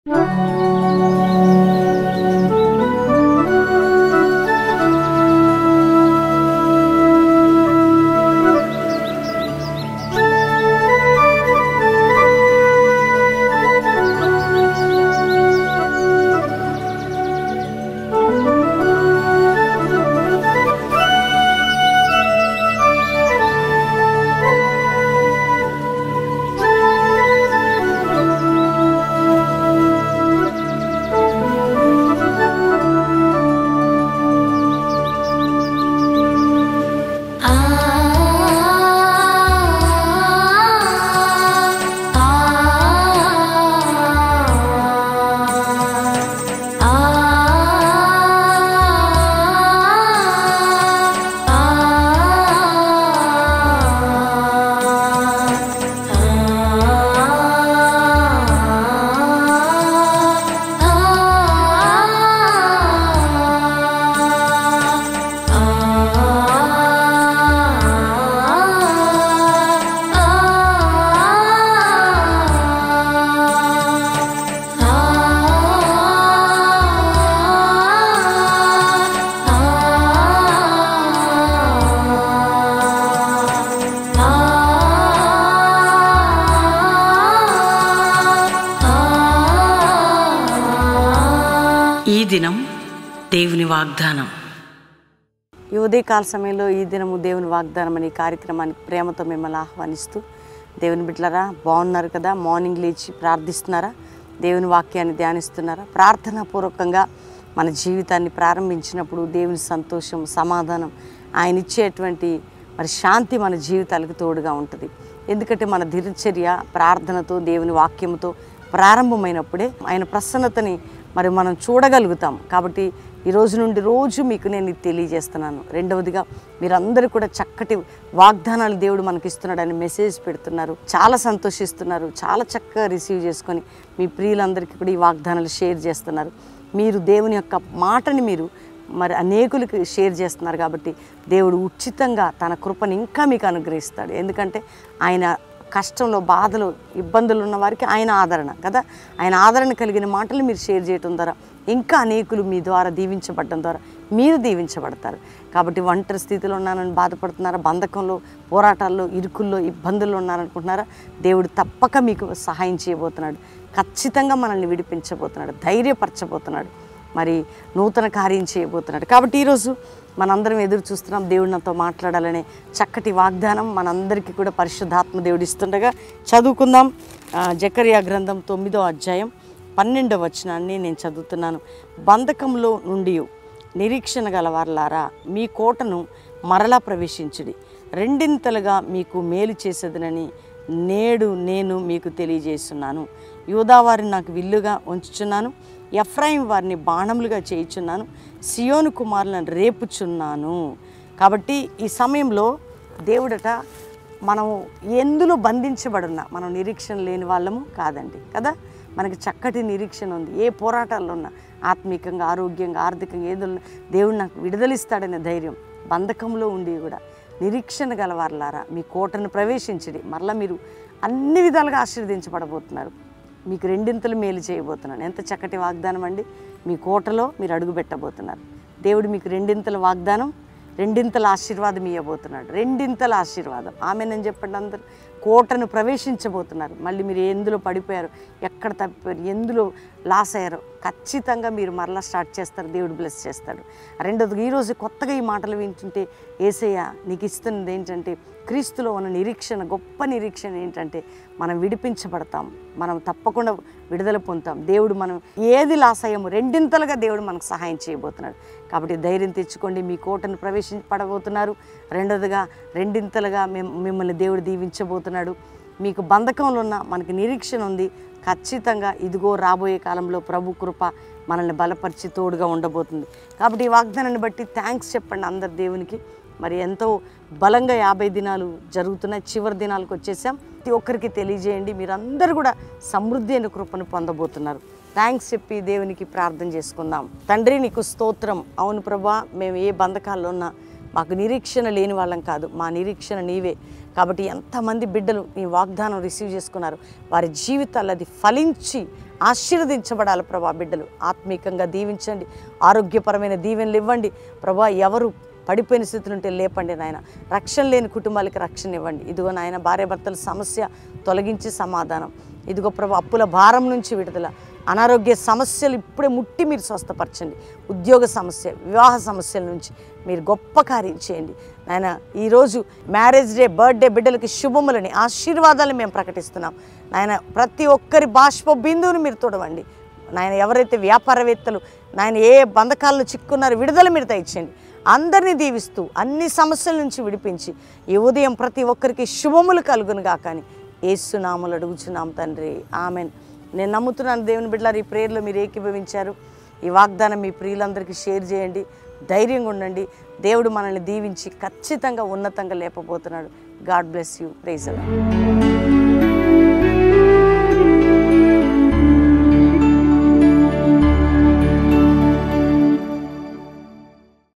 ఈ దినం దేవుని వాగ్దానం ఈ ఉదయకాల సమయంలో ఈ దినము దేవుని వాగ్దానం అనే కార్యక్రమానికి ప్రేమతో మిమ్మల్ని ఆహ్వానిస్తూ దేవుని బిడ్డలరా బాగున్నారు కదా మార్నింగ్ లేచి ప్రార్థిస్తున్నారా దేవుని వాక్యాన్ని ధ్యానిస్తున్నారా ప్రార్థనాపూర్వకంగా మన జీవితాన్ని ప్రారంభించినప్పుడు దేవుని సంతోషం సమాధానం ఆయన ఇచ్చేటువంటి మరి శాంతి మన జీవితాలకు తోడుగా ఉంటుంది ఎందుకంటే మన దినచర్య ప్రార్థనతో దేవుని వాక్యముతో ప్రారంభమైనప్పుడే ఆయన ప్రసన్నతని మరి మనం చూడగలుగుతాం కాబట్టి ఈ రోజు నుండి రోజు మీకు నేను ఇది తెలియజేస్తున్నాను రెండవదిగా మీరందరూ కూడా చక్కటి వాగ్దానాలు దేవుడు మనకి ఇస్తున్నాడని మెసేజ్ పెడుతున్నారు చాలా సంతోషిస్తున్నారు చాలా చక్కగా రిసీవ్ చేసుకొని మీ ప్రియులందరికీ కూడా ఈ వాగ్దానాలు షేర్ చేస్తున్నారు మీరు దేవుని యొక్క మాటని మీరు మరి అనేకులకి షేర్ చేస్తున్నారు కాబట్టి దేవుడు ఉచితంగా తన కృపను ఇంకా మీకు అనుగ్రహిస్తాడు ఎందుకంటే ఆయన కష్టంలో బాధలు ఇబ్బందులు ఉన్న వారికి ఆయన ఆదరణ కదా ఆయన ఆదరణ కలిగిన మాటలు మీరు షేర్ చేయడం ద్వారా ఇంకా అనేకులు మీ ద్వారా దీవించబడడం ద్వారా మీరు దీవించబడతారు కాబట్టి ఒంటరి స్థితిలో ఉన్నానని బాధపడుతున్నారా బంధకంలో పోరాటాల్లో ఇరుకుల్లో ఇబ్బందుల్లో ఉన్నారనుకుంటున్నారా దేవుడు తప్పక మీకు సహాయం చేయబోతున్నాడు ఖచ్చితంగా మనల్ని విడిపించబోతున్నాడు ధైర్యపరచబోతున్నాడు మరి నూతన కార్యం చేయబోతున్నాడు కాబట్టి ఈరోజు మనందరం ఎదురు చూస్తున్నాం దేవుడు నాతో మాట్లాడాలనే చక్కటి వాగ్దానం మనందరికీ కూడా పరిశుద్ధాత్మ దేవుడు ఇస్తుండగా చదువుకుందాం ఆ, జకర్యా గ్రంథం తొమ్మిదో అధ్యాయం పన్నెండవ వచనాన్ని నేను చదువుతున్నాను బంధకంలో నుండి నిరీక్షణ గలవారలారా మీ కోటను మరలా ప్రవేశించుడి రెండింతలుగా మీకు మేలు చేసేదనని నేడు నేను మీకు తెలియజేస్తున్నాను యూదా వారిని నాకు విల్లుగా ఉంచుచున్నాను ఎఫ్రాయిం వారిని బాణములుగా చేయుచున్నాను సియోను కుమారులను రేపుచున్నాను కాబట్టి ఈ సమయంలో దేవుడట మనం ఎందులో బంధించబడున్నా మనం నిరీక్షణ లేని వాళ్ళము కాదండి కదా మనకి చక్కటి నిరీక్షణ ఉంది ఏ పోరాటాల్లో ఉన్నా ఆత్మీకంగా ఆరోగ్యంగా ఆర్థికంగా ఏదో ఉన్నా దేవుడు నాకు విడుదలిస్తాడనే ధైర్యం బంధకంలో ఉండి కూడా నిరీక్షణ గలవారులారా మీ కోటను ప్రవేశించడి మరలా మీరు అన్ని విధాలుగా ఆశీర్వదించబడబోతున్నారు మీకు రెండింతలు మేలు చేయబోతున్నాను ఎంత చక్కటి వాగ్దానం అండి మీ కోటలో మీరు అడుగు పెట్టబోతున్నారు దేవుడు మీకు రెండింతల వాగ్దానం రెండింతల ఆశీర్వాదం ఇవ్వబోతున్నాడు రెండింతల ఆశీర్వాదం ఆమెనని చెప్పండి అందరు కోటను ప్రవేశించబోతున్నారు మళ్ళీ మీరు ఎందులో పడిపోయారు ఎక్కడ తప్పిపోయారు ఎందులో లాస్ అయ్యారో ఖచ్చితంగా మీరు మరలా స్టార్ట్ చేస్తారు దేవుడు బ్లెస్ చేస్తాడు రెండోది ఈరోజు కొత్తగా ఈ మాటలు వింటుంటే ఏసయ్య నీకు ఇస్తున్నది ఏంటంటే క్రీస్తులో ఉన్న నిరీక్షణ గొప్ప నిరీక్షణ ఏంటంటే మనం విడిపించబడతాం మనం తప్పకుండా విడుదల పొందుతాం దేవుడు మనం ఏది లాస్ అయ్యామో రెండింతలుగా దేవుడు మనకు సహాయం చేయబోతున్నాడు కాబట్టి ధైర్యం తెచ్చుకోండి మీ కోటను ప్రవేశించబడబోతున్నారు రెండోదిగా రెండింతలుగా మేము మిమ్మల్ని దేవుడు దీవించబోతున్నాడు మీకు బంధకంలో ఉన్న మనకి నిరీక్షణ ఉంది ఖచ్చితంగా ఇదిగో రాబోయే కాలంలో ప్రభు కృప మనల్ని బలపరిచి తోడుగా ఉండబోతుంది కాబట్టి ఈ వాగ్దానాన్ని బట్టి థ్యాంక్స్ చెప్పండి అందరు దేవునికి మరి ఎంతో బలంగా యాభై దినాలు జరుగుతున్నాయి చివరి దినాలకు వచ్చేసాం ప్రతి ఒక్కరికి తెలియజేయండి మీరందరూ కూడా సమృద్ధి అయిన కృపను పొందబోతున్నారు థ్యాంక్స్ చెప్పి దేవునికి ప్రార్థన చేసుకుందాం తండ్రి నీకు స్తోత్రం అవును ప్రభా మేము ఏ బంధకాల్లో ఉన్నా మాకు నిరీక్షణ లేని వాళ్ళం కాదు మా నిరీక్షణ నీవే కాబట్టి ఎంతమంది బిడ్డలు నీ వాగ్దానం రిసీవ్ చేసుకున్నారు వారి జీవితాలు అది ఫలించి ఆశీర్వదించబడాలి ప్రభా బిడ్డలు ఆత్మీకంగా దీవించండి ఆరోగ్యపరమైన దీవెనలు ఇవ్వండి ప్రభా ఎవరు పడిపోయిన స్థితిలో ఉంటే లేపండి నాయన రక్షణ లేని కుటుంబాలకి రక్షణ ఇవ్వండి ఇదిగో నాయన భార్యాభర్తల సమస్య తొలగించి సమాధానం ఇదిగో ప్రభు అప్పుల భారం నుంచి విడుదల అనారోగ్య సమస్యలు ఇప్పుడే ముట్టి మీరు స్వస్థపరచండి ఉద్యోగ సమస్య వివాహ సమస్యల నుంచి మీరు గొప్ప కార్యం చేయండి నాయన ఈరోజు మ్యారేజ్ డే బర్త్డే బిడ్డలకి శుభములని ఆశీర్వాదాలు మేము ప్రకటిస్తున్నాం నాయన ప్రతి ఒక్కరి బాష్ప బిందువుని మీరు తోడవండి నాయన ఎవరైతే వ్యాపారవేత్తలు నాయన ఏ బంధకాల్లో చిక్కున్నారో విడుదల మీరు దయచేయండి అందరినీ దీవిస్తూ అన్ని సమస్యల నుంచి విడిపించి ఈ ఉదయం ప్రతి ఒక్కరికి శుభములు కలుగునుగా కానీ ఏసునాములు అడుగుచున్నాం తండ్రి ఆమెన్ నేను నమ్ముతున్నాను దేవుని బిడ్డలారు ఈ ప్రేయర్లో మీరు ఏకీభవించారు ఈ వాగ్దానం మీ ప్రియులందరికీ షేర్ చేయండి ధైర్యంగా ఉండండి దేవుడు మనల్ని దీవించి ఖచ్చితంగా ఉన్నతంగా లేపబోతున్నాడు గాడ్ బ్లెస్ యూ ప్రైజ్ అలా